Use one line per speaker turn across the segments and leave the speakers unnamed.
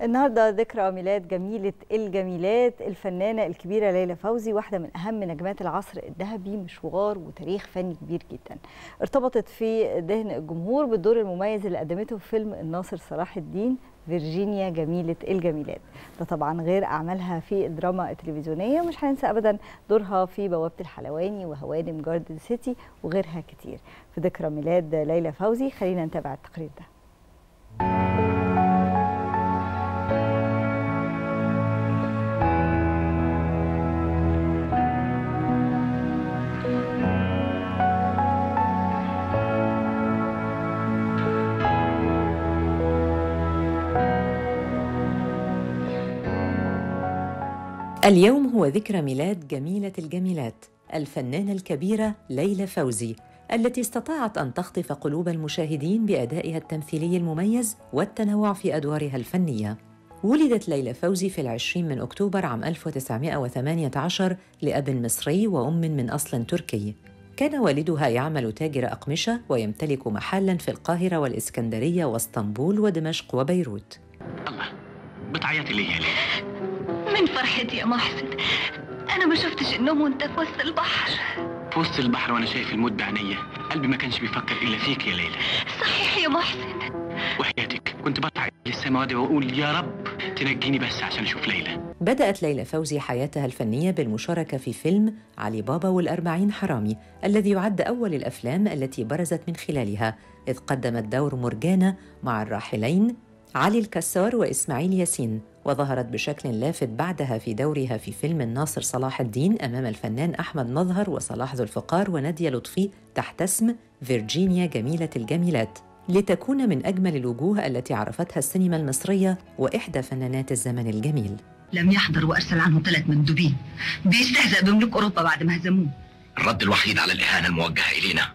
النهارده ذكرى ميلاد جميلة الجميلات الفنانة الكبيرة ليلى فوزي واحدة من أهم نجمات العصر الذهبي مشوار وتاريخ فني كبير جدا ارتبطت في ذهن الجمهور بالدور المميز اللي قدمته في فيلم الناصر صلاح الدين فيرجينيا جميلة الجميلات ده طبعا غير أعمالها في الدراما التلفزيونية مش هننسى أبدا دورها في بوابة الحلواني وهوانم جاردن سيتي وغيرها كتير في ذكرى ميلاد ليلى فوزي خلينا نتابع التقرير ده
اليوم هو ذكرى ميلاد جميلة الجميلات الفنانة الكبيرة ليلى فوزي التي استطاعت أن تخطف قلوب المشاهدين بأدائها التمثيلي المميز والتنوع في أدوارها الفنية ولدت ليلى فوزي في العشرين من أكتوبر عام 1918 لأب مصري وأم من أصل تركي كان والدها يعمل تاجر أقمشة ويمتلك محلاً في القاهرة والإسكندرية واسطنبول ودمشق وبيروت
الله بتعيطي ليه يا ليلى؟
من فرحتي يا محسن انا ما شفتش النوم وانت في وسط البحر
في وسط البحر وانا شايف الموت بعينيا قلبي ما كانش بيفكر الا فيك يا ليلى
صحيح يا محسن
وحياتك كنت بطلع للسماوات واقول يا رب تنجيني بس عشان اشوف ليلى
بدأت ليلى فوزي حياتها الفنية بالمشاركة في فيلم علي بابا والأربعين حرامي الذي يعد أول الأفلام التي برزت من خلالها إذ قدمت دور مرجانة مع الراحلين علي الكسار وإسماعيل ياسين وظهرت بشكل لافت بعدها في دورها في فيلم الناصر صلاح الدين أمام الفنان أحمد مظهر وصلاح ذو الفقار ونادية لطفي تحت اسم فيرجينيا جميلة الجميلات لتكون من أجمل الوجوه التي عرفتها السينما المصرية وإحدى فنانات الزمن الجميل
لم يحضر وارسل عنه ثلاث مندوبين بيستهزأ بملوك اوروبا بعد ما هزموه
الرد الوحيد على الإهانة الموجهة إلينا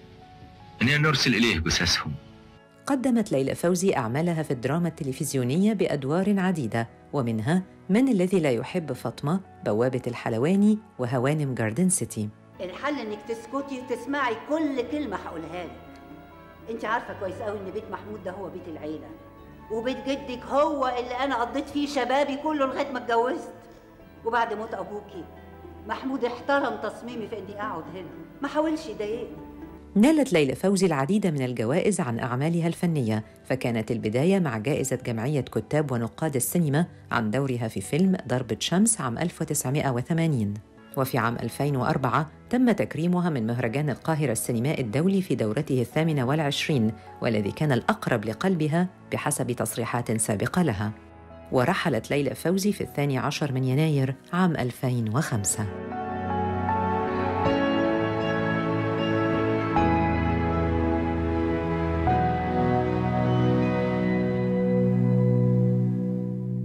أننا نرسل إليه جثثهم
قدمت ليلى فوزي أعمالها في الدراما التلفزيونية بأدوار عديدة ومنها من الذي لا يحب فاطمة بوابة الحلواني وهوانم جاردن سيتي
الحل انك تسكتي وتسمعي كل كلمه هقولها لك انت عارفه كويس قوي ان بيت محمود ده هو بيت العيله وبيت جدك هو اللي انا قضيت فيه شبابي كله لغايه ما اتجوزت وبعد موت ابوكي محمود احترم تصميمي في اني اقعد هنا ما حاولش يضايقني
نالت ليلى فوزي العديد من الجوائز عن أعمالها الفنية فكانت البداية مع جائزة جمعية كتاب ونقاد السينما عن دورها في فيلم ضربة شمس عام 1980 وفي عام 2004 تم تكريمها من مهرجان القاهرة السينمائي الدولي في دورته الثامنة والعشرين والذي كان الأقرب لقلبها بحسب تصريحات سابقة لها ورحلت ليلى فوزي في الثاني عشر من يناير عام 2005